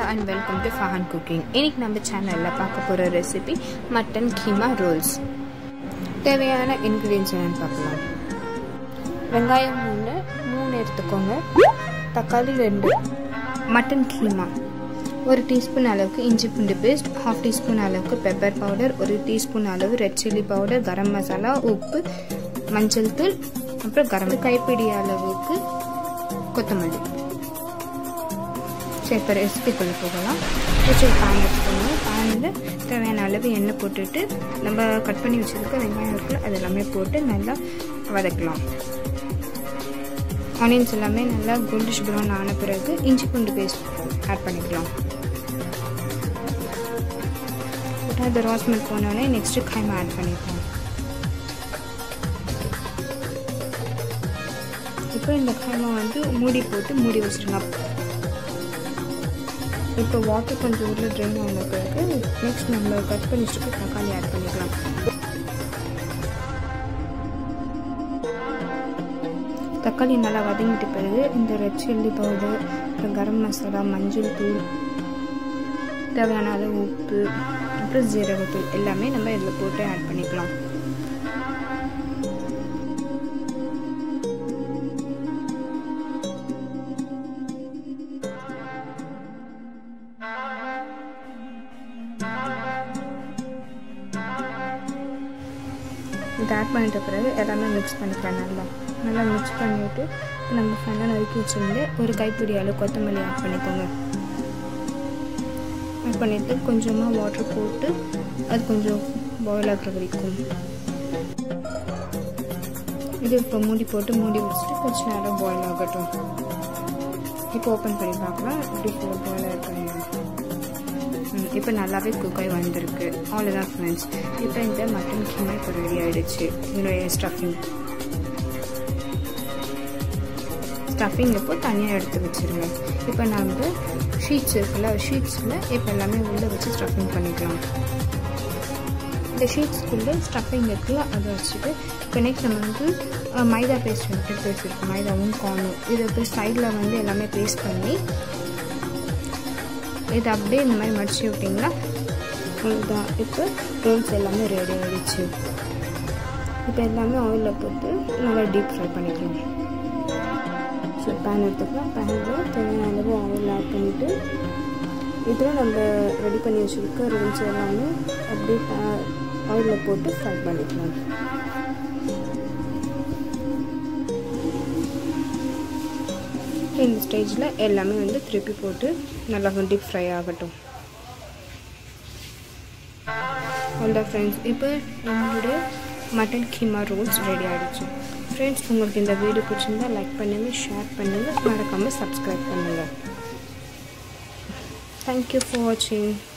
and welcome to Fahan cooking இன்னைக்கு நம்ம சேனலில் பார்க்க போகிற ரெசிபி மட்டன் கீமா ரோல்ஸ் தேவையான இன்க்ரீடியன்ஸ் என்னென்னு பார்க்கலாம் வெங்காயம் மூணு மூணு எடுத்துக்கோங்க தக்காளி ரெண்டு மட்டன் கீமா ஒரு டீஸ்பூன் அளவுக்கு இஞ்சி பூண்டு பேஸ்ட் ஹாஃப் டீஸ்பூன் அளவுக்கு பெப்பர் பவுடர் ஒரு டீஸ்பூன் அளவு red chilli powder garam masala உப்பு மஞ்சள் தூள் அப்புறம் கரம் கைப்பிடி அளவுக்கு கொத்தமல்லி சரி இப்போ ரெசிபிக்குள்ளே போகலாம் ஃபஸ்ட்டு ஒரு பேன் எடுத்துக்கோங்க பேனில் தேவையான அளவு எண்ணெய் போட்டுட்டு நம்ம கட் பண்ணி வச்சுருக்க வெங்காயம் இருக்குல்ல அது எல்லாமே போட்டு நல்லா வதக்கலாம் ஆனியன்ஸ் எல்லாமே நல்லா கோல்டிஷ் ப்ரௌன் ஆன பிறகு இஞ்சி பூண்டு பேஸ்ட் ஆட் பண்ணிக்கலாம் அது ரோஸ்மெல் போனோடனே நெக்ஸ்ட்டு கைமா ஆட் பண்ணிக்கலாம் இப்போ இந்த கைமா வந்து மூடி போட்டு மூடி வச்சுருங்க இப்போ வாட்டர் கொஞ்சம் உள்ள ட்ரெயின் ஆன பிறகு நெக்ஸ்ட் நம்ம கட் பண்ணி வச்சுட்டு தக்காளி ஆட் பண்ணிக்கலாம் தக்காளி நல்லா வதங்கிட்ட பிறகு இந்த ரெட் சில்லி பவுடர் அப்புறம் கரம் மசாலா மஞ்சள் தூள் தேவையான அளவு உப்பு அப்புறம் ஜீரகத்தூள் எல்லாமே நம்ம இதில் போட்டு ஆட் பண்ணிக்கலாம் இதை ஆட் பண்ணிட்ட பிறகு எல்லாமே மிக்ஸ் பண்ணிக்கலாம் நல்லா நல்லா மிக்ஸ் பண்ணிவிட்டு நம்ம ஃபைனலாக நறுக்கி வச்சுருந்து ஒரு கைப்பிடி அளவு கொத்தமல்லி ஆட் பண்ணிக்கோங்க ஆட் பண்ணிவிட்டு கொஞ்சமாக வாட்டர் போட்டு அது கொஞ்சம் பாயில் ஆகிற வரைக்கும் இது இப்போ மூடி போட்டு மூடி வச்சுட்டு கொஞ்சம் நேரம் பாயில் ஆகட்டும் இப்போ ஓப்பன் பண்ணி பார்க்கலாம் இப்படி பாயில் ஆகிருக்காங்க இப்போ நல்லாவே குக்காய் வந்திருக்கு அவ்வளோதான் ஃப்ரெண்ட்ஸ் இப்போ இந்த மட்டன் கீமா இப்போ ரெடி ஆகிடுச்சு என்னுடைய ஸ்டஃபிங் ஸ்டஃபிங் இப்போ தனியாக எடுத்து வச்சுருங்க இப்போ நம்ம ஷீட்ஸ் இருக்குல்ல ஷீட்ஸில் இப்போ எல்லாமே உள்ளே வச்சு ஸ்டஃபிங் பண்ணிக்கலாம் இந்த ஷீட்ஸ்க்குள்ளே ஸ்டஃபிங் இருக்குல்ல அதை வச்சுட்டு இப்போ நெக்ஸ்ட் நம்ம வந்து மைதா பேஸ்ட் வந்துட்டு பேசியிருக்கோம் மைதாவும் கார்னும் இதை போய் சைடில் வந்து எல்லாமே பேஸ்ட் பண்ணி இது அப்படியே இந்த மாதிரி மடிச்சு விட்டிங்கன்னா இதுதான் இப்போ ரோல்ஸ் எல்லாமே ரெடி ஆகிடுச்சு இப்போ எல்லாமே ஆயிலில் போட்டு நல்லா டீப் ஃப்ரை பண்ணிக்கலாம் ஸோ பேன் எடுத்துக்கலாம் பேனில் தேவையான அளவு ஆயில் ஆட் பண்ணிவிட்டு இதில் நம்ம ரெடி பண்ணி வச்சுருக்க ரோல்ஸ் எல்லாமே அப்படியே ஆயிலில் போட்டு ஃப்ரை பண்ணிக்கலாம் இந்த ஸ்டேஜில் எல்லாமே வந்து திருப்பி போட்டு நல்லா டீப் ஃப்ரை ஆகட்டும் அவ்வளோதான் ஃப்ரெண்ட்ஸ் இப்போ நம்மளுடைய மட்டன் கீமா ரோல்ஸ் ரெடி ஆகிடுச்சு ஃப்ரெண்ட்ஸ் உங்களுக்கு இந்த வீடியோ பிடிச்சிருந்தா லைக் பண்ணுங்கள் ஷேர் பண்ணுங்கள் மறக்காமல் சப்ஸ்கிரைப் பண்ணுங்கள் தேங்க்யூ ஃபார் வாட்சிங்